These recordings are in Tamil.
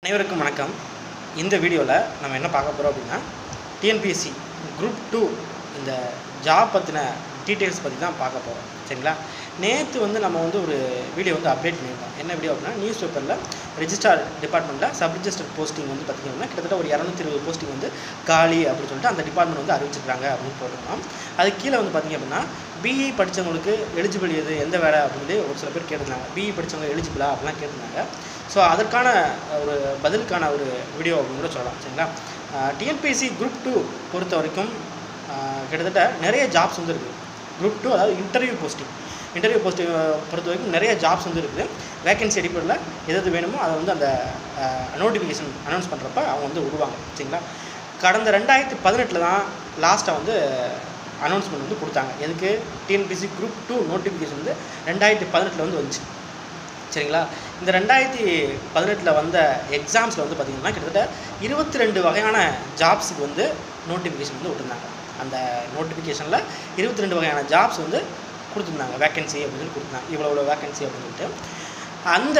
அனைவருக்கும் வணக்கம் இந்த வீடியோவில் நம்ம என்ன பார்க்க போகிறோம் அப்படின்னா டிஎன்பிஎஸ்சி குரூப் டூ இந்த ஜாப் பற்றின டீட்டெயில்ஸ் பற்றி தான் பார்க்க போகிறோம் சரிங்களா நேற்று வந்து நம்ம வந்து ஒரு வீடியோ வந்து அப்டேட் பண்ணியிருந்தோம் என்ன வீடியோ அப்படின்னா நியூஸ் பேப்பரில் ரெஜிஸ்டார் டிபார்ட்மெண்ட்டில் சப் ரெஜிஸ்டர் போஸ்டிங் வந்து பார்த்திங்கன்னா கிட்டத்தட்ட ஒரு இரநூத்தி இருபது போஸ்டிங் வந்து காலி அப்படின்னு சொல்லிட்டு அந்த டிபார்ட்மெண்ட் வந்து அறிவிச்சிருக்காங்க அப்படின்னு போட்டிருந்தோம் அது கீழே வந்து பார்த்திங்க அப்படின்னா பிஇ படித்தவங்களுக்கு எலிஜிபிள் எது எந்த வேலை அப்படின்னு ஒரு சில பேர் கேட்டிருந்தாங்க பிஇ படித்தவங்க எலிஜிபிளா அப்படிலாம் கேட்டிருந்தாங்க ஸோ அதற்கான ஒரு பதிலுக்கான ஒரு வீடியோ அப்படின்னு கூட சொல்லலாம் சரிங்களா டிஎன்பிஎஸ்சி குரூப் டூ பொறுத்த வரைக்கும் ஆஹ், கிட்டத்தட்ட நிறைய ஜாப்ஸ் வந்து இருக்குது குரூப் டூ அதாவது இன்டர்வியூ போஸ்டிங் இன்டர்வியூ போஸ்டிங் பொறுத்த வரைக்கும் நிறைய ஜாப்ஸ் வந்து இருக்குது வேகன்சி அடிப்படையில் எது எது வேணுமோ அதை வந்து அந்த நோட்டிஃபிகேஷன் அனௌன்ஸ் பண்ணுறப்ப அவங்க வந்து விடுவாங்க சரிங்களா கடந்த ரெண்டாயிரத்தி பதினெட்டில் தான் லாஸ்ட்டாக வந்து அனௌன்ஸ்மெண்ட் வந்து கொடுத்தாங்க எதுக்கு டிஎன்பிசி குரூப் டூ நோட்டிஃபிகேஷன் வந்து ரெண்டாயிரத்தி பதினெட்டில் வந்து வந்துச்சு சரிங்களா இந்த ரெண்டாயிரத்தி பதினெட்டில் வந்த எக்ஸாம்ஸில் வந்து பார்த்திங்கன்னா கிட்டத்தட்ட இருபத்தி ரெண்டு வகையான ஜாப்ஸுக்கு வந்து நோட்டிஃபிகேஷன் வந்து விட்டுருந்தாங்க அந்த நோட்டிஃபிகேஷனில் இருபத்தி ரெண்டு வகையான ஜாப்ஸ் வந்து கொடுத்துருந்தாங்க வேக்கன்சி அப்படின்னு சொல்லி கொடுத்துருந்தாங்க இவ்வளோ இவ்வளோ வேக்கன்சி அப்படின்னு சொல்லிட்டு அந்த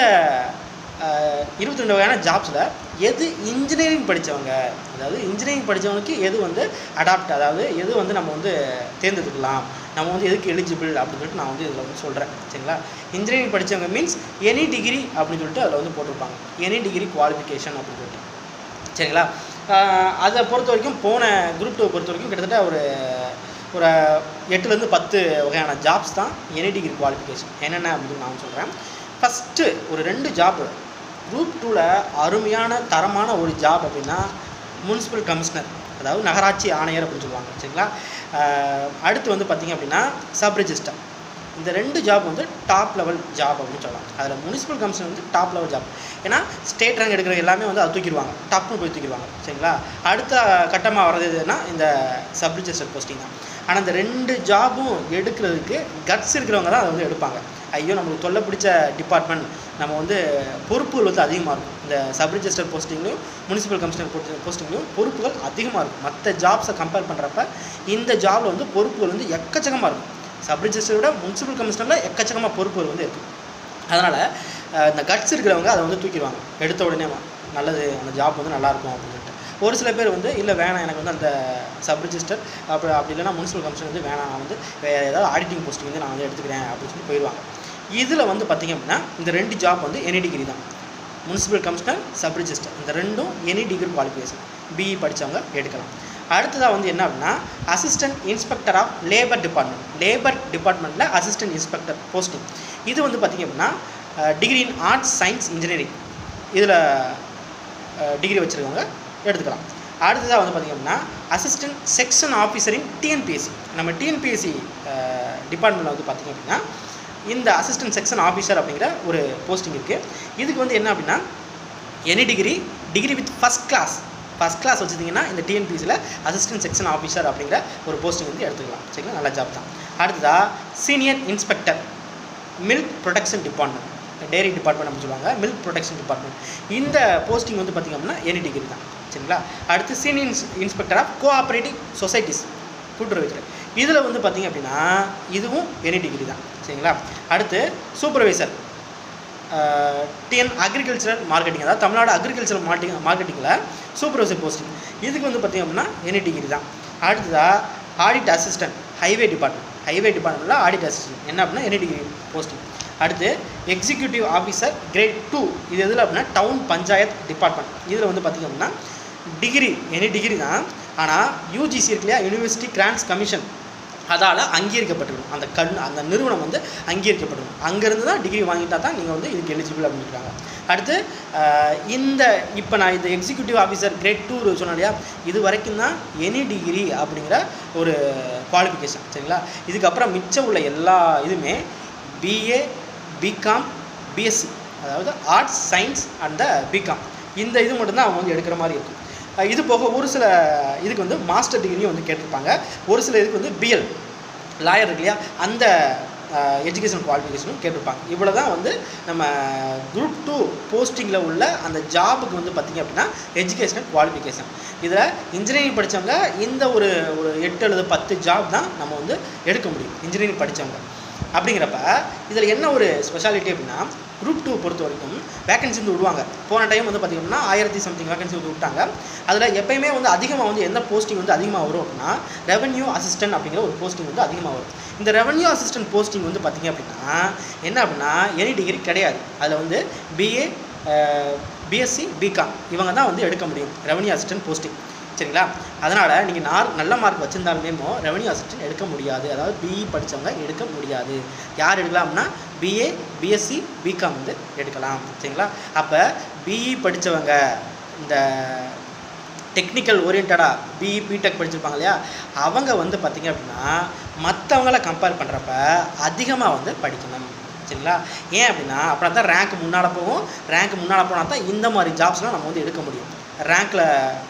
இருபத்தி ரெண்டு வகையான ஜாப்ஸில் எது இன்ஜினியரிங் படித்தவங்க அதாவது இன்ஜினியரிங் படித்தவனுக்கு எது வந்து அடாப்ட் அதாவது எது வந்து நம்ம வந்து தேர்ந்தெடுக்கலாம் நம்ம வந்து எதுக்கு எலிஜிபிள் அப்படின்னு சொல்லிட்டு நான் வந்து இதில் வந்து சொல்கிறேன் சரிங்களா இன்ஜினியரிங் படித்தவங்க மீன்ஸ் எனி டிகிரி அப்படின்னு சொல்லிட்டு அதில் வந்து போட்டிருப்பாங்க எனி டிகிரி குவாலிஃபிகேஷன் அப்படின்னு சொல்லிட்டு சரிங்களா ஆஹ் அதை பொறுத்த வரைக்கும் போன குரூப் டூ பொறுத்த வரைக்கும் கிட்டத்தட்ட ஒரு ஒரு எட்டுலேருந்து பத்து வகையான ஜாப்ஸ் தான் எனி டிகிரி குவாலிஃபிகேஷன் என்னென்ன அப்படின்னு நான் சொல்கிறேன் ஃபஸ்ட்டு ஒரு ரெண்டு ஜாப் குரூப் டூவில் அருமையான தரமான ஒரு ஜாப் அப்படின்னா முனிசிபல் கமிஷனர் அதாவது நகராட்சி ஆணையர் அப்படின்னு சொல்லுவாங்க சரிங்களா ஆஹ் அடுத்து வந்து பார்த்திங்க அப்படின்னா சப் ரெஜிஸ்டர் இந்த ரெண்டு ஜாப் வந்து டாப் லெவல் ஜாப் அப்படின்னு சொல்லலாம் அதில் முனிசிபல் கமிஷன் வந்து டாப் லெவல் ஜாப் ஏன்னா ஸ்டேட் ரேங்க் எடுக்கிற எல்லாமே வந்து அதை தூக்கிடுவாங்க டப்புன்னு போய் தூக்கிடுவாங்க சரிங்களா அடுத்த கட்டமாக வர்றது எதுனா இந்த சப் ரிஜிஸ்டர் போஸ்டிங் தான் ஆனால் இந்த ரெண்டு ஜாபும் எடுக்கிறதுக்கு கட்ஸ் இருக்கிறவங்க தான் அதை வந்து எடுப்பாங்க ஐயோ நம்மளுக்கு தொல்லை பிடிச்ச டிபார்ட்மெண்ட் நம்ம வந்து பொறுப்புகள் வந்து அதிகமாக இருக்கும் இந்த சப் ரிஜிஸ்டர் போஸ்டிங்லையும் முனிசிபல் கமிஷனர் போஸ்டிங்லையும் பொறுப்புகள் அதிகமாக இருக்கும் மற்ற ஜாப்ஸை கம்பேர் பண்ணுறப்ப இந்த ஜாபில் வந்து பொறுப்புகள் வந்து எக்கச்சக்கமாக இருக்கும் சப் ரிஜிஸ்டரை விட முனிசிபல் கமிஷனரில் எக்கச்சக்கமாக பொறுப்புகள் வந்து இருக்குது அதனால் இந்த கட்ஸ் இருக்கிறவங்க அதை வந்து தூக்கிடுவாங்க எடுத்த உடனே நல்லது அந்த ஜாப் வந்து நல்லாயிருக்கும் அப்படின்னு சொல்லிட்டு ஒரு சில பேர் வந்து இல்லை வேணாம் எனக்கு வந்து அந்த சப் ரிஜிஸ்டர் அப்படி அப்படி இல்லைனா முனிசிபல் கமிஷன் வந்து வேணாம் நான் வந்து வேறு ஏதாவது ஆடிட்டிங் போஸ்டிங் வந்து நான் வந்து எடுத்துக்கிறேன் அப்படின்னு சொல்லி போயிடுவாங்க இதில் வந்து பார்த்திங்க அப்படின்னா இந்த ரெண்டு ஜாப் வந்து எனி டிகிரி தான் முனிசிபல் கமிஷனர் சப் ரிஜிஸ்டர் இந்த ரெண்டும் எனி டிகிரி குவாலிஃபிகேஷன் பிஇ படித்தவங்க எடுக்கலாம் அடுத்ததாக வந்து என்ன அப்படின்னா assistant inspector of labour department labour டிபார்ட்மெண்ட்டில் அசிஸ்டன்ட் இன்ஸ்பெக்டர் போஸ்டிங் இது வந்து பார்த்திங்க அப்படின்னா degree in arts science engineering இதில் டிகிரி வச்சுருக்கவங்க எடுத்துக்கலாம் அடுத்ததாக வந்து பார்த்திங்க அப்படின்னா அசிஸ்டன்ட் செக்ஷன் ஆஃபீஸரின் டிஎன்பிஎஸ்சி நம்ம டிஎன்பிஎஸ்சி டிபார்ட்மெண்ட்டில் வந்து பார்த்திங்க அப்படின்னா இந்த அசிஸ்டன்ட் செக்ஷன் ஆஃபீஸர் அப்படிங்கிற ஒரு போஸ்டிங் இருக்குது இதுக்கு வந்து என்ன அப்படின்னா any degree degree with first class first class வச்சுருந்தீங்கன்னா இந்த டிஎன்பிசியில் அசிஸ்டன்ட் செக்ஷன் ஆஃபீஸர் அப்படிங்கிற ஒரு போஸ்டிங் வந்து எடுத்துக்கலாம் சரிங்களா நல்ல ஜாப் தான் அடுத்ததாக senior inspector milk production department dairy department அப்படின்னு சொல்லுவாங்க மில்க் ப்ரொடக்ஷன் டிபார்ட்மெண்ட் இந்த போஸ்டிங் வந்து பார்த்திங்க அப்படின்னா எனி டிகிரி தான் சரிங்களா அடுத்து சீனியர் இன்ஸ் இன்ஸ்பெக்டர் ஆஃப் கோஆப்ரேட்டிவ் சொசைட்டிஸ் கூட்டுறவுத்துறை இதில் வந்து பார்த்திங்க அப்படின்னா இதுவும் எனி டிகிரி தான் சரிங்களா அடுத்து சூப்பர்வைசர் டிஎன் அக்ரிகல்ச்சரல் மார்க்கெட்டிங் அதாவது தமிழ்நாடு அக்ரிகல்ச்சரல் மார்க்கெட்டிங் மார்க்கெட்டிங்கில் சூப்பர்வைசர் போஸ்டிங் இதுக்கு வந்து பார்த்திங்க அப்படின்னா எனி டிகிரி தான் அடுத்ததாக audit assistant highway department highway டிபார்ட்மெண்ட்டில் ஆடிட் அசிஸ்டன்ட் என்ன அப்படின்னா எனி டிகிரி போஸ்டிங் அடுத்து எக்ஸிக்யூட்டிவ் ஆஃபீஸர் கிரேட் டூ இது எதில் அப்படின்னா டவுன் பஞ்சாயத் டிபார்ட்மெண்ட் இதில் வந்து பார்த்திங்க அப்படின்னா டிகிரி எனி டிகிரி தான் ஆனால் யூஜிசி இருக்கு இல்லையா யூனிவர்சிட்டி கிராண்ட்ஸ் கமிஷன் அதால் அங்கீகரிக்கப்பட்டிருக்கும் அந்த கண் அந்த நிறுவனம் வந்து அங்கீகரிக்கப்பட்டிருக்கும் அங்கேருந்து தான் டிகிரி வாங்கிட்டா தான் நீங்கள் வந்து இதுக்கு எலிஜிபிள் அப்படின்னு இருக்காங்க அடுத்து ஆஹ், இந்த இப்போ நான் இந்த எக்ஸிக்யூட்டிவ் ஆஃபீஸர் கிரேட் டூ சொன்னேன் இல்லையா இது வரைக்கும் தான் எனி டிகிரி அப்படிங்கிற ஒரு குவாலிஃபிகேஷன் சரிங்களா இதுக்கப்புறம் மிச்சம் உள்ள எல்லா இதுவுமே பிஏ பிகாம் பிஎஸ்சி அதாவது ஆர்ட்ஸ் சயின்ஸ் அண்ட் பிகாம் இந்த இது மட்டும்தான் அவங்க வந்து எடுக்கிற மாதிரி இருக்கும் அஹ் இது போக ஒரு சில இதுக்கு வந்து மாஸ்டர் டிகிரியும் வந்து கேட்டிருப்பாங்க ஒரு சில இதுக்கு வந்து பிஎல் லாயர் இருக்கு இல்லையா அந்த எஜுகேஷன் குவாலிஃபிகேஷனும் கேட்டிருப்பாங்க இவ்வளோ தான் வந்து நம்ம குரூப் டூ போஸ்டிங்கில் உள்ள அந்த ஜாபுக்கு வந்து பார்த்திங்க அப்படின்னா எஜுகேஷனல் குவாலிஃபிகேஷன் இதில் இன்ஜினியரிங் படித்தவங்க இந்த ஒரு ஒரு எட்டு அல்லது பத்து ஜாப் தான் நம்ம வந்து எடுக்க முடியும் இன்ஜினியரிங் படித்தவங்க அப்படிங்கிறப்ப இதில் என்ன ஒரு ஸ்பெஷாலிட்டி அப்படின்னா குரூப் டூ பொறுத்த வரைக்கும் வேகன்சி வந்து விடுவாங்க போன டைம் வந்து பார்த்திங்கன்னா ஆயிரத்தி சம்திங் வேகன்சி வந்து விட்டாங்க அதில் எப்பயுமே வந்து அதிகமாக வந்து எந்த போஸ்டிங் வந்து அதிகமாக வரும் அப்படின்னா ரெவன்யூ அசிஸ்டன்ட் அப்படிங்கிற ஒரு போஸ்டிங் வந்து அதிகமாக வரும் இந்த ரெவன்யூ அசிஸ்டன்ட் போஸ்டிங் வந்து பார்த்திங்க அப்படின்னா என்ன அப்படின்னா எனி டிகிரி கிடையாது அதில் வந்து பிஏ பிஎஸ்சி பிகாம் இவங்க தான் வந்து எடுக்க முடியும் ரெவன்யூ அசிஸ்டன்ட் போஸ்டிங் சரிங்களா அதனால் நீங்கள் நார் நல்ல மார்க் வச்சுருந்தாலுமே ரெவன்யூ அசிஸ்டன்ட் எடுக்க முடியாது அதாவது பிஇ படித்தவங்க எடுக்க முடியாது யார் எடுக்கலாம்னா பிஏ பிஎஸ்சி பிகாம் வந்து எடுக்கலாம் சரிங்களா அப்போ பிஇ படித்தவங்க இந்த டெக்னிக்கல் ஓரியன்டாக பிஇ பிடெக் படிச்சிருப்பாங்க இல்லையா அவங்க வந்து பார்த்திங்க அப்படின்னா மற்றவங்கள கம்பேர் பண்ணுறப்ப அதிகமாக வந்து படிக்கணும் சரிங்களா ஏன் அப்படின்னா அப்படின்னா தான் ரேங்க் முன்னால் போகும் ரேங்க் முன்னால் போனால் தான் இந்த மாதிரி ஜாப்ஸ்லாம் நம்ம வந்து எடுக்க முடியும் ரேங்க்கில்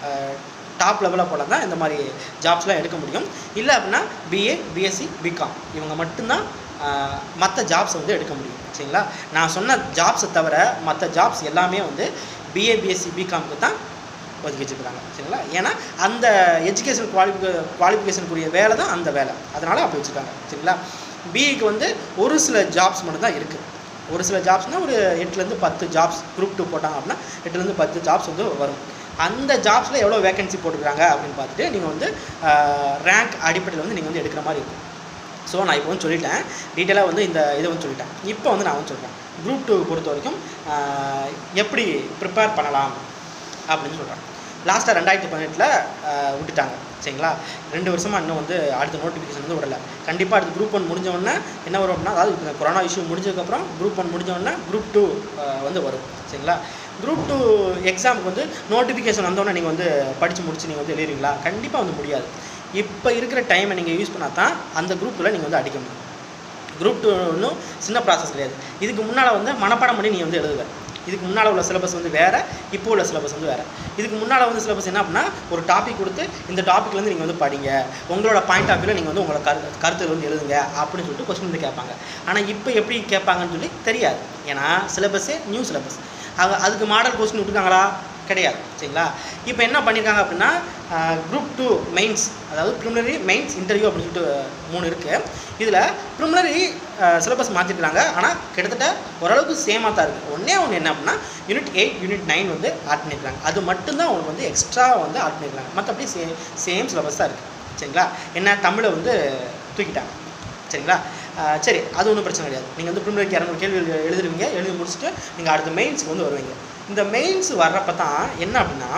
டாப் லெவலில் போனால் தான் இந்த மாதிரி ஜாப்ஸ்லாம் எடுக்க முடியும் இல்லை அப்படின்னா பிஏ பிஎஸ்சி பிகாம் இவங்க மட்டும்தான் மற்ற ஜாப்ஸ் வந்து எடுக்க முடியும் சரிங்களா நான் சொன்ன ஜாப்ஸை தவிர மற்ற ஜாப்ஸ் எல்லாமே வந்து பிஏ பிஎஸ்சி பிகாம்க்கு தான் ஒதுக்கி வச்சுருக்காங்க சரிங்களா ஏன்னா அந்த எஜுகேஷன் குவாலிஃபிகே குவாலிஃபிகேஷனுக்குரிய வேலை தான் அந்த வேலை அதனால் அப்படி வச்சுருக்காங்க சரிங்களா பிஇக்கு வந்து ஒரு சில ஜாப்ஸ் மட்டும் தான் இருக்குது ஒரு சில ஜாப்ஸ்னால் ஒரு எட்டுலேருந்து பத்து ஜாப்ஸ் குரூப் டூ போட்டாங்க அப்படின்னா எட்டுலேருந்து பத்து ஜாப்ஸ் வந்து வரும் அந்த ஜாப்ஸில் எவ்வளோ வேகன்சி போட்டுருக்காங்க அப்படின்னு பார்த்துட்டு நீங்கள் வந்து ரேங்க் அடிப்படையில் வந்து நீங்கள் வந்து எடுக்கிற மாதிரி இருக்கும் ஸோ நான் இப்போ வந்து சொல்லிட்டேன் டீட்டெயிலாக வந்து இந்த இதை வந்து சொல்லிட்டேன் இப்போ வந்து நான் வந்து சொல்கிறேன் குரூப் டூ பொறுத்த வரைக்கும் ஆஹ், எப்படி ப்ரிப்பேர் பண்ணலாம் அப்படின்னு சொல்கிறேன் லாஸ்ட்டாக ரெண்டாயிரத்தி பதினெட்டில் விட்டுட்டாங்க சரிங்களா ரெண்டு வருஷமாக இன்னும் வந்து அடுத்த நோட்டிஃபிகேஷன் வந்து விடலை கண்டிப்பாக அடுத்து குரூப் ஒன் முடிஞ்ச உடனே என்ன வரும் அப்படின்னா அதாவது இப்போ கொரோனா இஷ்யூ முடிஞ்சதுக்கப்புறம் குரூப் ஒன் முடிஞ்ச உடனே குரூப் டூ வந்து வரும் சரிங்களா குரூப் டூ எக்ஸாமுக்கு வந்து நோட்டிஃபிகேஷன் வந்தோடனே நீங்கள் வந்து படித்து முடிச்சு நீங்கள் வந்து எழுதுறீங்களா கண்டிப்பாக வந்து முடியாது இப்போ இருக்கிற டைமை நீங்கள் யூஸ் பண்ணால் தான் அந்த குரூப்பில் நீங்கள் வந்து அடிக்க முடியும் குரூப் டூ ஒன்றும் சின்ன ப்ராசஸ் கிடையாது இதுக்கு முன்னால் வந்து மனப்பாடம் பண்ணி நீ வந்து எழுதுவ இதுக்கு முன்னால் உள்ள சிலபஸ் வந்து வேறு இப்போ உள்ள சிலபஸ் வந்து வேறு இதுக்கு முன்னால் வந்து சிலபஸ் என்ன அப்படின்னா ஒரு டாபிக் கொடுத்து இந்த டாப்பிக்லேருந்து நீங்கள் வந்து படிங்க உங்களோட பாயிண்ட் ஆஃப் வியூவில் நீங்கள் வந்து உங்களோட கரு கருத்து வந்து எழுதுங்க அப்படின்னு சொல்லிட்டு கொஸ்டின் வந்து கேட்பாங்க ஆனால் இப்போ எப்படி கேட்பாங்கன்னு சொல்லி தெரியாது ஏன்னா சிலபஸே நியூ சிலபஸ் அவங்க அதுக்கு மாடல் கொஸ்டின் விட்டுருக்காங்களா கிடையாது சரிங்களா இப்போ என்ன பண்ணியிருக்காங்க அப்படின்னா குரூப் டூ மெயின்ஸ் அதாவது ப்ரிமினரி மெயின்ஸ் இன்டர்வியூ அப்படின்னு சொல்லிட்டு மூணு இருக்குது இதில் ப்ரிமினரி சிலபஸ் மாற்றிருக்காங்க ஆனால் கிட்டத்தட்ட ஓரளவுக்கு சேமாக தான் இருக்குது ஒன்றே ஒன்று என்ன அப்படின்னா யூனிட் எயிட் யூனிட் நைன் வந்து ஆட் பண்ணியிருக்காங்க அது மட்டும்தான் உங்களுக்கு வந்து எக்ஸ்ட்ரா வந்து ஆட் பண்ணியிருக்காங்க மற்றபடி சே சேம் சிலபஸ் தான் இருக்குது சரிங்களா என்ன தமிழை வந்து தூக்கிட்டாங்க சரிங்களா ஆஹ் சரி அது ஒன்றும் பிரச்சனை கிடையாது நீங்கள் வந்து ப்ரிமினரிக்கு இரநூறு கேள்வி எழு- எழுதுவீங்க எழுதி முடிச்சுட்டு நீங்கள் அடுத்த மெயின்ஸுக்கு வந்து வருவீங்க இந்த மெயின்ஸ் வர்றப்ப தான் என்ன அப்படின்னா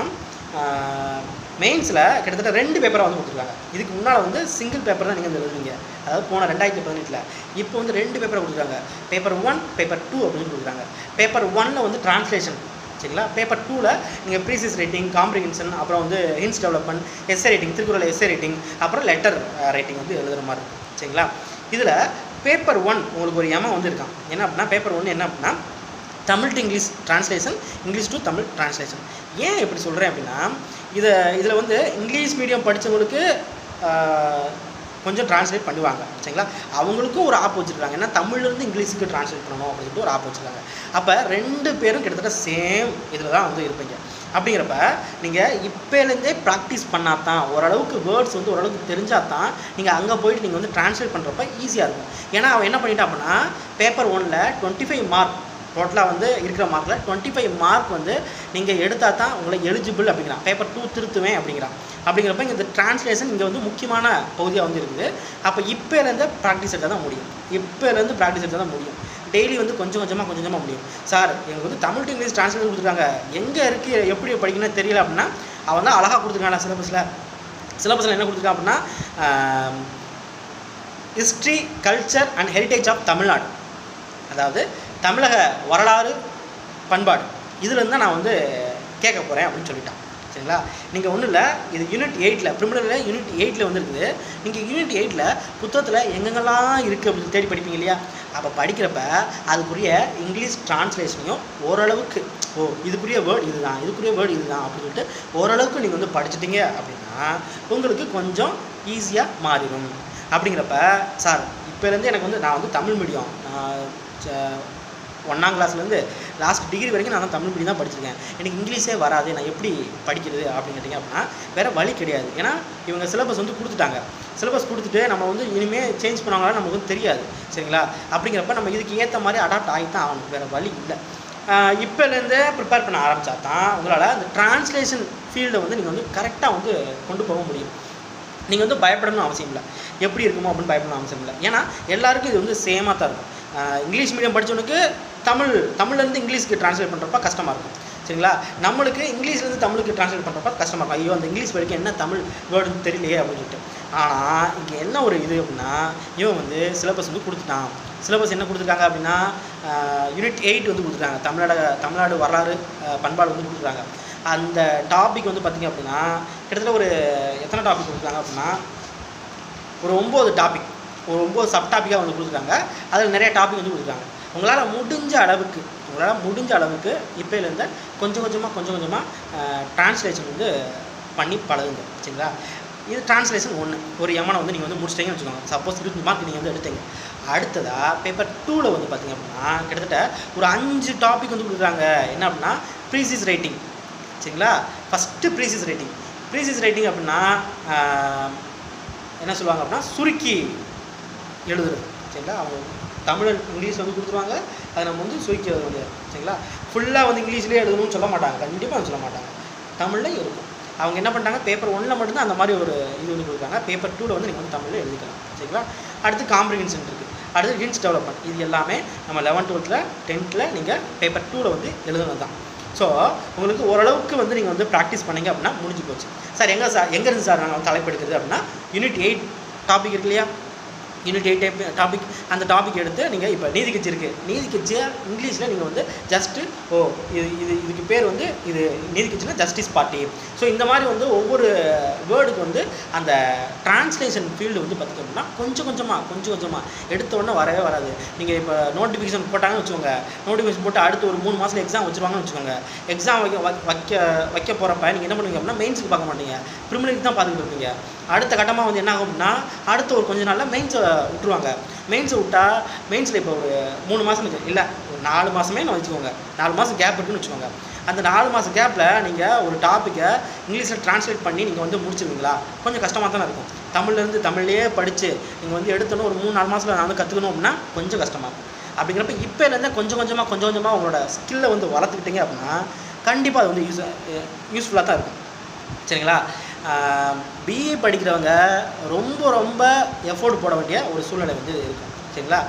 மெயின்ஸில் கிட்டத்தட்ட ரெண்டு பேப்பரை வந்து கொடுத்துருக்காங்க இதுக்கு முன்னால் வந்து சிங்கிள் பேப்பர் தான் நீங்கள் வந்து எழுதுவீங்க அதாவது போன ரெண்டாயிரத்தி பதினெட்டில் இப்போ வந்து ரெண்டு பேப்பரை கொடுத்துருக்காங்க பேப்பர் ஒன் பேப்பர் டூ அப்படின்னு கொடுக்குறாங்க பேப்பர் ஒன்னில் வந்து டிரான்ஸ்லேஷன் சரிங்களா பேப்பர் டூவில் நீங்கள் ப்ரீசியஸ் ரைட்டிங் காம்ப்ரிஹென்ஷன் அப்புறம் வந்து hints development essay writing Thirukkural essay writing அப்புறம் லெட்டர் ரைட்டிங் வந்து எழுதுகிற மாதிரி இருக்கும் சரிங்களா இதில் பேப்பர் ஒன் உங்களுக்கு ஒரு எம வந்து இருக்கான் என்ன அப்படின்னா பேப்பர் ஒன் என்ன அப்படின்னா Tamil to English translation English to Tamil translation ஏன் இப்படி சொல்கிறேன் அப்படின்னா இதை இதில் வந்து இங்கிலீஷ் மீடியம் படித்தவங்களுக்கு கொஞ்சம் ட்ரான்ஸ்லேட் பண்ணுவாங்க சரிங்களா அவங்களுக்கும் ஒரு ஆப் வச்சுருக்காங்க ஏன்னா தமிழ்லேருந்து இங்கிலீஷுக்கு ட்ரான்ஸ்லேட் பண்ணணும் அப்படின்னு சொல்லிட்டு ஒரு ஆப் வச்சுருக்காங்க அப்போ ரெண்டு பேரும் கிட்டத்தட்ட சேம் இதில் தான் வந்து இருப்பீங்க அப்படிங்கிறப்ப நீங்கள் இப்போலேருந்தே ப்ராக்டிஸ் பண்ணால் தான் ஓரளவுக்கு வேர்ட்ஸ் வந்து ஓரளவுக்கு தெரிஞ்சால் தான் நீங்கள் அங்கே போயிட்டு நீங்கள் வந்து ட்ரான்ஸ்லேட் பண்ணுறப்ப ஈஸியாக இருக்கும் ஏன்னா அவன் என்ன பண்ணிட்டான் அப்படின்னா பேப்பர் ஒனில் டுவெண்ட்டி ஃபைவ் மார்க் டோட்டலாக வந்து இருக்கிற மார்க்கில் டுவெண்ட்டி ஃபைவ் மார்க் வந்து நீங்கள் எடுத்தால் தான் உங்களை எலிஜிபிள் அப்படிங்கிறான் பேப்பர் டூ திருத்துவேன் அப்படிங்கிறான் அப்படிங்கிறப்ப இங்கே இந்த டிரான்ஸ்லேஷன் இங்கே வந்து முக்கியமான பகுதியாக வந்து இருக்குது அப்போ இப்போலேருந்து ப்ராக்டிஸ் எடுத்தால் தான் முடியும் இப்போலேருந்து ப்ராக்டிஸ் எடுத்தால் தான் முடியும் டெய்லி வந்து கொஞ்சம் கொஞ்சமாக கொஞ்சம் கொஞ்சமாக முடியும் சார் எனக்கு வந்து தமிழ் டு இங்கிலீஷ் டிரான்ஸ்லேஷன் கொடுத்துருக்காங்க எங்கே இருக்குது எப்படி படிக்கணும்னு தெரியல அப்படின்னா அவன் தான் அழகாக கொடுத்துருக்காங்க சிலபஸில் சிலபஸில் என்ன கொடுத்துருக்கான் அப்படின்னா history culture and heritage of Tamil Nadu அதாவது தமிழக வரலாறு பண்பாடு இதுலேருந்து தான் நான் வந்து கேட்க போகிறேன் அப்படின்னு சொல்லிட்டான் சரிங்களா நீங்கள் ஒன்றும் இல்லை இது யூனிட் எயிட்டில் ப்ரிமினரில் யூனிட் எயிட்டில் வந்து இருக்குது நீங்கள் யூனிட் எயிட்டில் புத்தகத்தில் எங்கெங்கெல்லாம் இருக்குது அப்படின்னு தேடி படிப்பீங்க இல்லையா அப்போ படிக்கிறப்ப அதுக்குரிய இங்கிலீஷ் டிரான்ஸ்லேஷனையும் ஓரளவுக்கு ஓ இதுக்குரிய வேர்டு இதுதான் இதுக்குரிய வேர்டு இதுதான் அப்படின்னு சொல்லிட்டு ஓரளவுக்கு நீங்கள் வந்து படிச்சிட்டீங்க அப்படின்னா உங்களுக்கு கொஞ்சம் ஈஸியாக மாறிடும் அப்படிங்கிறப்ப சார் இப்போலேருந்து எனக்கு வந்து நான் வந்து தமிழ் மீடியம் நான் ச- ஒன்றாம் கிளாஸ்லேருந்து லாஸ்ட் டிகிரி வரைக்கும் நான் தமிழ் மீடியம் தான் படிச்சிருக்கேன் எனக்கு இங்கிலீஷே வராது நான் எப்படி படிக்கிறது அப்படின்னு கேட்டிங்க அப்படின்னா வேறு வழி கிடையாது ஏன்னா இவங்க சிலபஸ் வந்து கொடுத்துட்டாங்க சிலபஸ் கொடுத்துட்டு நம்ம வந்து இனிமேல் சேஞ்ச் பண்ணுவாங்களா நமக்கு வந்து தெரியாது சரிங்களா அப்படிங்கிறப்ப நம்ம இதுக்கு ஏற்ற மாதிரி அடாப்ட் ஆகி தான் ஆகணும் வேறு வழி இல்லை இப்போலேருந்தே ப்ரிப்பேர் பண்ண ஆரம்பித்தா தான் உங்களால் அந்த டிரான்ஸ்லேஷன் ஃபீல்டை வந்து நீங்கள் வந்து கரெக்டாக வந்து கொண்டு போக முடியும் நீங்கள் வந்து பயப்படணும்னு அவசியம் இல்லை எப்படி இருக்குமோ அப்படின்னு பயப்படணும் அவசியம் இல்லை ஏன்னா எல்லாருக்கும் இது வந்து சேமாக தான் இருக்கும் ஆஹ் இங்கிலீஷ் மீடியம் படித்தவனுக்கு தமிழ் தமிழ்லேருந்து இங்கிலீஷ்க்கு ட்ரான்ஸ்லேட் பண்ணுறப்ப கஷ்டமாக இருக்கும் சரிங்களா நம்மளுக்கு இங்கிலீஷ்லேருந்து தமிழுக்கு ட்ரான்ஸ்லேட் பண்ணுறப்ப கஷ்டமாக இருக்கும் ஐயோ அந்த இங்கிலீஷ் வரைக்கும் என்ன தமிழ் வேர்டுன்னு தெரியலையே அப்படின்னு சொல்லிட்டு ஆனால் இங்கே என்ன ஒரு இது அப்படின்னா இவன் வந்து சிலபஸ் வந்து கொடுத்துட்டான் சிலபஸ் என்ன கொடுத்துருக்காங்க அப்படின்னா யூனிட் எயிட் வந்து கொடுத்துருக்காங்க தமிழ்நாடு தமிழ்நாடு வரலாறு ஆஹ் பண்பாடு வந்து கொடுத்துருக்காங்க அந்த டாபிக் வந்து பார்த்திங்க அப்படின்னா கிட்டத்தட்ட ஒரு எத்தனை டாபிக் கொடுத்துருக்காங்க அப்படின்னா ஒரு ஒம்பது டாபிக் ஒரு ஒம்பது சப் டாப்பிக்காக வந்து கொடுத்துருக்காங்க அதில் நிறைய டாபிக் வந்து கொடுத்துருக்காங்க உங்களால் முடிஞ்ச அளவுக்கு உங்களால் முடிஞ்ச அளவுக்கு இப்போலேருந்து கொஞ்சம் கொஞ்சமாக கொஞ்சம் கொஞ்சமாக ட்ரான்ஸ்லேஷன் வந்து பண்ணி பழகுங்க சரிங்களா இது ட்ரான்ஸ்லேஷன் ஒன்று ஒரு எமனை வந்து நீங்கள் வந்து முடிச்சிட்டீங்கன்னு வச்சுக்கோங்க சப்போஸ் இருபது மார்க் நீங்கள் வந்து எடுத்தீங்க அடுத்ததாக பேப்பர் டூவில் வந்து பார்த்தீங்க அப்படின்னா கிட்டத்தட்ட ஒரு அஞ்சு டாபிக் வந்து கொடுக்குறாங்க என்ன அப்படின்னா ப்ரீசிஸ் ரைட்டிங் சரிங்களா first precis writing precis writing அப்படின்னா ஆஹ், என்ன சொல்லுவாங்க அப்படின்னா சுருக்கி எழுதுறது சரிங்களா அவங்க தமிழ் இங்கிலீஷ் வந்து கொடுத்துருவாங்க அதை நம்ம வந்து சுருக்கி எழுத முடியாது சரிங்களா ஃபுல்லாக வந்து இங்கிலீஷ்லேயே எழுதணும்னு சொல்ல மாட்டாங்க கண்டிப்பாக சொல்ல மாட்டாங்க தமிழ்லையும் இருக்கும் அவங்க என்ன பண்ணிட்டாங்க பேப்பர் ஒன்றில் மட்டும்தான் அந்த மாதிரி ஒரு இது வந்து கொடுக்குறாங்க பேப்பர் டூவில் வந்து நீங்கள் வந்து தமிழில் எழுதிக்கலாம் சரிங்களா அடுத்து காம்ப்ரிஹென்ஷன் இருக்குது அடுத்து ஹின்ஸ் டெவலப்மெண்ட் இது எல்லாமே நம்ம லெவன்த் டுவெல்த்தில் டென்த்தில் நீங்கள் பேப்பர் டூவில் வந்து எழுதுனது தான் ஸோ உங்களுக்கு ஓரளவுக்கு வந்து நீங்கள் வந்து ப்ராக்டிஸ் பண்ணீங்க அப்படின்னா முடிஞ்சு போச்சு சார் எங்கே சார் எங்கே இருந்து சார் நாங்கள் தலைப்பு எடுக்கிறது அப்படின்னா யூனிட் எயிட் டாபிக் இருக்கு இல்லையா யூனிட் எயிட் டைப் டாபிக் அந்த டாபிக் எடுத்து நீங்கள் இப்போ நீதி கட்சி இருக்குது நீதி கட்சியை இங்கிலீஷில் நீங்கள் வந்து ஜஸ்ட்டு ஓ இது இது இதுக்கு பேர் வந்து இது நீதி கட்சினா ஜஸ்டிஸ் பார்ட்டி ஸோ இந்த மாதிரி வந்து ஒவ்வொரு வேர்டுக்கு வந்து அந்த டிரான்ஸ்லேஷன் ஃபீல்டு வந்து பார்த்திங்க அப்படின்னா கொஞ்சம் கொஞ்சமாக கொஞ்சம் கொஞ்சமாக எடுத்த உடனே வரவே வராது நீங்கள் இப்போ நோட்டிஃபிகேஷன் போட்டாங்கன்னு வச்சுக்கோங்க நோட்டிஃபிகேஷன் போட்டு அடுத்து ஒரு மூணு மாதத்தில் எக்ஸாம் வச்சுருவாங்கன்னு வச்சுக்கோங்க எக்ஸாம் வைக்க வைக்க- வைக்க வைக்க போகிறப்ப நீங்கள் என்ன பண்ணுவீங்க அப்படின்னா மெயின்ஸுக்கு பார்க்க மாட்டீங்க ப்ரிமினரிக்கு தான் பார்த்துக்கிட்டு இருப்பீங்க அடுத்த கட்டமாக வந்து என்ன ஆகும் அப்படின்னா அடுத்த ஒரு கொஞ்ச நாளில் மெயின்ஸை விட்டுருவாங்க மெயின்ஸை விட்டா மெயின்ஸில் இப்போ ஒரு மூணு மாதம் இல்லை ஒரு நாலு மாதமே நான் வச்சுக்கோங்க நாலு மாதம் கேப் இருக்குன்னு வச்சுக்கோங்க அந்த நாலு மாதம் கேப்பில் நீங்கள் ஒரு டாப்பிக்கை இங்கிலீஷில் ட்ரான்ஸ்லேட் பண்ணி நீங்கள் வந்து முடிச்சிருவீங்களா கொஞ்சம் கஷ்டமாக தானே இருக்கும் தமிழ்லேருந்து தமிழ்லேயே படித்து நீங்கள் வந்து எடுத்தோன்னு ஒரு மூணு நாலு மாதத்தில் நான் வந்து கற்றுக்கணும் அப்படின்னா கொஞ்சம் கஷ்டமாக இருக்கும் அப்படிங்கிறப்ப இப்போலேருந்தே கொஞ்சம் கொஞ்சமாக கொஞ்சம் கொஞ்சமாக உங்களோட ஸ்கில்லை வந்து வளர்த்துக்கிட்டீங்க அப்படின்னா கண்டிப்பாக அது வந்து யூஸ் யூஸ்ஃபுல்லாக தான் இருக்கும் சரிங்களா பிஏ படிக்கிறவங்க ரொம்ப ரொம்ப எஃபோர்ட் போட வேண்டிய ஒரு சூழ்நிலை வந்து இருக்கும் சரிங்களா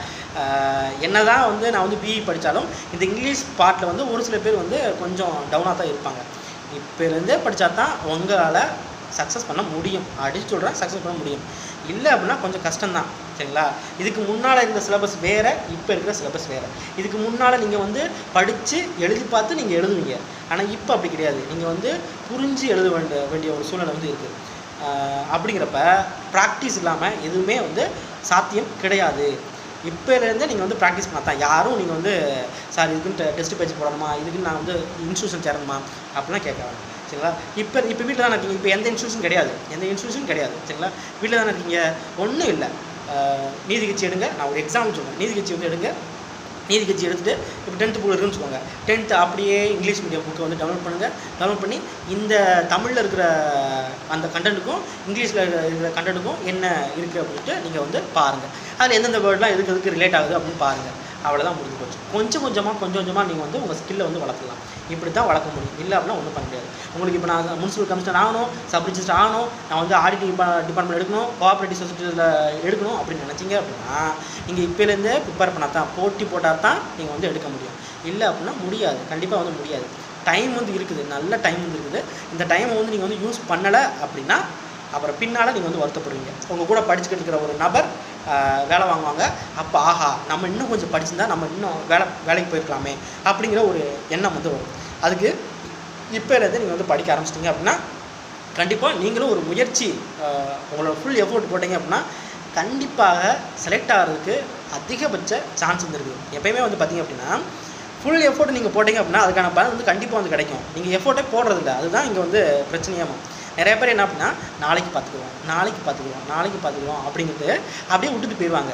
என்ன தான் வந்து நான் வந்து பிஇ படித்தாலும் இந்த இங்கிலீஷ் பார்ட்டில் வந்து ஒரு சில பேர் வந்து கொஞ்சம் டவுனாக தான் இருப்பாங்க இப்போலேருந்தே படித்தா தான் உங்களால் சக்ஸஸ் பண்ண முடியும் அடிச்சு சொல்கிறேன் சக்ஸஸ் பண்ண முடியும் இல்லை அப்படின்னா கொஞ்சம் கஷ்டம்தான் சரிங்களா இதுக்கு முன்னால் இருந்த சிலபஸ் வேறு இப்போ இருக்கிற சிலபஸ் வேறு இதுக்கு முன்னால் நீங்கள் வந்து படித்து எழுதி பார்த்து நீங்கள் எழுதுவீங்க ஆனால் இப்போ அப்படி கிடையாது நீங்கள் வந்து புரிஞ்சு எழுத வேண்டிய வேண்டிய ஒரு சூழ்நிலை வந்து இருக்குது அப்படிங்கிறப்ப ப்ராக்டிஸ் இல்லாமல் எதுவுமே வந்து சாத்தியம் கிடையாது இப்போலேருந்தே நீங்கள் வந்து ப்ராக்டிஸ் பண்ணா தான் யாரும் நீங்கள் வந்து சார் இதுக்குன்னு டெஸ்ட் பேஜ் போடணுமா இதுக்குன்னு நான் வந்து இன்ஸ்டியூஷன் சேரணுமா அப்படிலாம் கேட்க வேணாம் சரிங்களா இப்போ இப்போ வீட்டில் தானே இருக்கீங்க இப்போ எந்த இன்ஸ்டியூஷன் கிடையாது எந்த இன்ஸ்டியூஷன் கிடையாது சரிங்களா வீட்டில் தானே இருக்கீங்க ஒன்றும் இல்லை நீதி கட்சி எடுங்க நான் ஒரு எக்ஸாம்பிள் சொல்கிறேன் நீதி கட்சி வந்து எடுங்க நீதி கட்சி எடுத்துகிட்டு இப்போ டென்த்து புக் இருக்குன்னு வச்சுக்கோங்க டென்த்து அப்படியே இங்கிலீஷ் மீடியம் புக்கை வந்து டவுன்லோட் பண்ணுங்கள் டவுன்லோட் பண்ணி இந்த தமிழில் இருக்கிற அந்த கண்டென்ட்டுக்கும் இங்கிலீஷில் இருக்கிற கண்டென்ட்டுக்கும் என்ன இருக்குது அப்படின்ட்டு நீங்கள் வந்து பாருங்கள் அதில் எந்தெந்த வேர்ட்லாம் எதுக்கு எதுக்கு ரிலேட் ஆகுது அப்படின்னு பாருங்கள் அவ்வளோதான் முடிஞ்சு போச்சு கொஞ்சம் கொஞ்சமாக கொஞ்சம் கொஞ்சமாக நீங்கள் வந்து உங்கள் ஸ்கில்லை வந்து வளர்க்கலாம் இப்படி தான் வளர்க்க முடியும் இல்லை அப்படின்னா ஒன்றும் பண்ண முடியாது உங்களுக்கு இப்போ நான் முனிசிபல் கமிஷனர் ஆகணும் சப் ரிஜிஸ்டர் ஆகணும் நான் வந்து ஆடிட்டிங் டிபார்ட்மெண்ட் எடுக்கணும் கோஆப்ரேட்டிவ் சொசைட்டியில் எடுக்கணும் அப்படின்னு நினச்சிங்க அப்படின்னா நீங்கள் இப்போலேருந்தே ப்ரிப்பேர் பண்ணால் தான் போட்டி போட்டால் தான் நீங்கள் வந்து எடுக்க முடியும் இல்லை அப்படின்னா முடியாது கண்டிப்பாக வந்து முடியாது டைம் வந்து இருக்குது நல்ல டைம் வந்து இருக்குது இந்த டைமை வந்து நீங்கள் வந்து யூஸ் பண்ணலை அப்படின்னா அப்புறம் பின்னால் நீங்கள் வந்து வருத்தப்படுவீங்க உங்கள் கூட படிச்சுக்கிட்டு இருக்கிற ஒரு நபர் ஆஹ், வேலை வாங்குவாங்க அப்போ ஆஹா நம்ம இன்னும் கொஞ்சம் படிச்சிருந்தா நம்ம இன்னும் வேலை வேலைக்கு போயிருக்கலாமே அப்படிங்கிற ஒரு எண்ணம் வந்து வரும் அதுக்கு இப்போலேருந்து நீங்கள் வந்து படிக்க ஆரம்பிச்சிட்டிங்க அப்படின்னா கண்டிப்பாக நீங்களும் ஒரு முயற்சி ஆஹ், உங்களோட ஃபுல் எஃபோர்ட் போட்டீங்க அப்படின்னா கண்டிப்பாக செலக்ட் ஆகிறதுக்கு அதிகபட்ச சான்ஸ் வந்துருக்கு எப்பயுமே வந்து பார்த்தீங்க அப்படின்னா ஃபுல் எஃபோர்ட் நீங்கள் போட்டீங்க அப்படின்னா அதுக்கான பலன் வந்து கண்டிப்பாக வந்து கிடைக்கும் நீங்கள் எஃபோர்ட்டே போடுறதில்ல அதுதான் இங்கே வந்து பிரச்சனையாகும் நிறைய பேர் என்ன அப்படின்னா நாளைக்கு பார்த்துக்குவோம் நாளைக்கு பார்த்துக்குவோம் நாளைக்கு பார்த்துக்குவோம் அப்படிங்கிறது அப்படியே விட்டுட்டு போயிடுவாங்க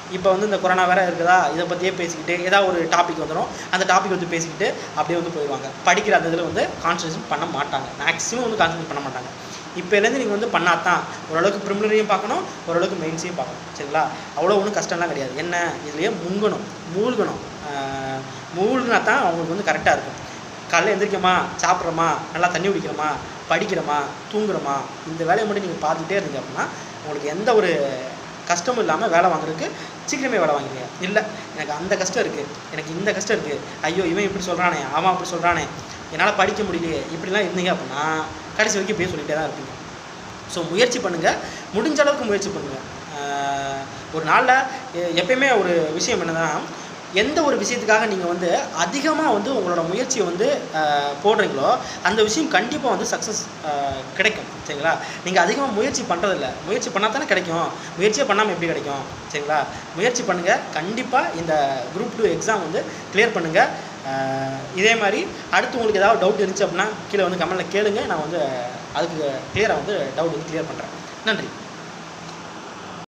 இப்போ வந்து இந்த கொரோனா வேற இருக்குதா இதை பற்றியே பேசிக்கிட்டு ஏதாவது ஒரு டாபிக் வந்துடும் அந்த டாபிக் வந்து பேசிக்கிட்டு அப்படியே வந்து போயிடுவாங்க படிக்கிற அந்த இதில் வந்து கான்சன்ட்ரேஷன் பண்ண மாட்டாங்க மேக்ஸிமம் வந்து கான்சன்ட்ரேட் பண்ண மாட்டாங்க இப்போலேருந்து நீங்கள் வந்து பண்ணாதான் ஓரளவுக்கு ப்ரிமினரியும் பார்க்கணும் ஓரளவுக்கு மெயின்ஸையும் பார்க்கணும் சரிங்களா அவ்வளோ ஒன்றும் கஷ்டம்லாம் கிடையாது என்ன இதுலேயே முங்கணும் மூழ்கணும் ஆஹ் மூழ்கினா தான் அவங்களுக்கு வந்து கரெக்டாக இருக்கும் காலைல எந்திரிக்கமா சாப்பிட்றோமா நல்லா தண்ணி குடிக்கிறோமா படிக்கிறோமா தூங்குறோமா இந்த வேலையை மட்டும் நீங்கள் பார்த்துட்டே இருந்தீங்க அப்படின்னா உங்களுக்கு எந்த ஒரு கஷ்டமும் இல்லாமல் வேலை வாங்குறதுக்கு சீக்கிரமே வேலை வாங்கிடுங்க இல்லை எனக்கு அந்த கஷ்டம் இருக்குது எனக்கு இந்த கஷ்டம் இருக்குது ஐயோ இவன் இப்படி சொல்கிறானே அவன் அப்படி சொல்கிறானே என்னால் படிக்க முடியலையே இப்படிலாம் இருந்தீங்க அப்படின்னா கடைசி வரைக்கும் இப்படியே சொல்லிகிட்டே தான் இருப்பீங்க ஸோ முயற்சி பண்ணுங்கள் முடிஞ்ச அளவுக்கு முயற்சி பண்ணுங்கள் ஒரு நாளில் எ- எப்பயுமே ஒரு விஷயம் என்னன்னா எந்த ஒரு விஷயத்துக்காக நீங்கள் வந்து அதிகமாக வந்து உங்களோட முயற்சியை வந்து ஆஹ், போடுறீங்களோ அந்த விஷயம் கண்டிப்பாக வந்து சக்ஸஸ் கிடைக்கும் சரிங்களா நீங்கள் அதிகமாக முயற்சி பண்ணுறதில்ல முயற்சி பண்ணால் தானே கிடைக்கும் முயற்சியே பண்ணாமல் எப்படி கிடைக்கும் சரிங்களா முயற்சி பண்ணுங்கள் கண்டிப்பாக இந்த குரூப் டூ எக்ஸாம் வந்து கிளியர் பண்ணுங்கள் இதே மாதிரி அடுத்து உங்களுக்கு ஏதாவது டவுட் இருந்துச்சு அப்படின்னா கீழே வந்து கமெண்ட்டில் கேளுங்க நான் வந்து அதுக்கு கிளியராக வந்து டவுட் வந்து கிளியர் பண்ணுறேன் நன்றி